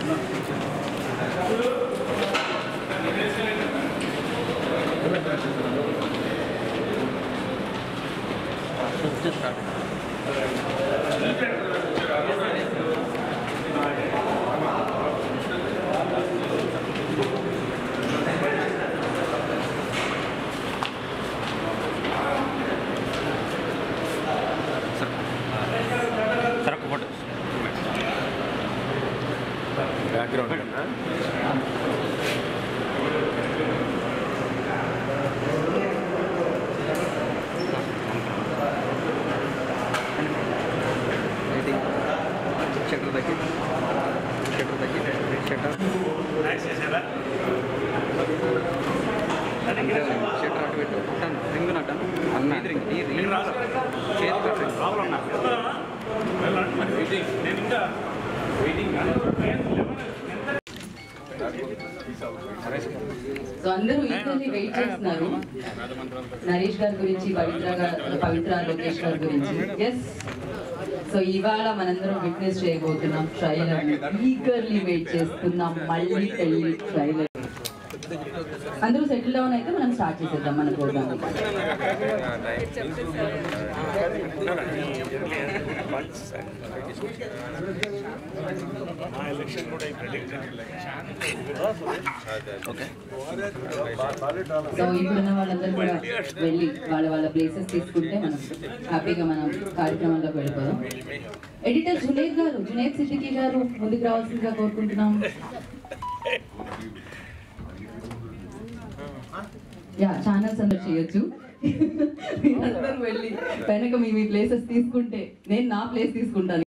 sir ఒక photo background shutter తగ్గి shutter తగ్గి షట్టర్ షట్టర్ అటు పెట్టు రింగ్ నట్టాను అన్న రింగ్ ఈ రింగ్ చేతి పెట్టండి సో అందరూ ఈక్వల్లీ వెయిట్ చేస్తున్నారు నరేష్ గారి గురించి పవిత్ర గారు పవిత్ర లోకేష్ గారి గురించి ఎస్ సో ఇవాళ మనందరం విట్నెస్ చేయబోతున్నాం ట్రైలర్ ఈగర్లీ వెయిట్ చేస్తున్నాం మళ్ళీ పెళ్లి ట్రైలర్ అందరూ సెటిల్ డౌన్ అయితే మనం స్టార్ట్ చేసేద్దాం మన ప్రోగ్రామ్ సో ఇప్పుడున్న వాళ్ళందరూ కూడా వెళ్ళి వాళ్ళ వాళ్ళ ప్లేసెస్ తీసుకుంటే మనం హ్యాపీగా మనం కార్యక్రమంలోకి వెళ్ళిపోదాం ఎడిటర్ జునేద్ గారు జునేద్ సిద్దికి గారు ముందుకు రావాల్సిందిగా కోరుకుంటున్నాం యా ఛానల్స్ అందరు చేయొచ్చు మీరందరూ వెళ్ళి వెనక మీ మీ ప్లేసెస్ తీసుకుంటే నేను నా ప్లేస్ తీసుకుంటాను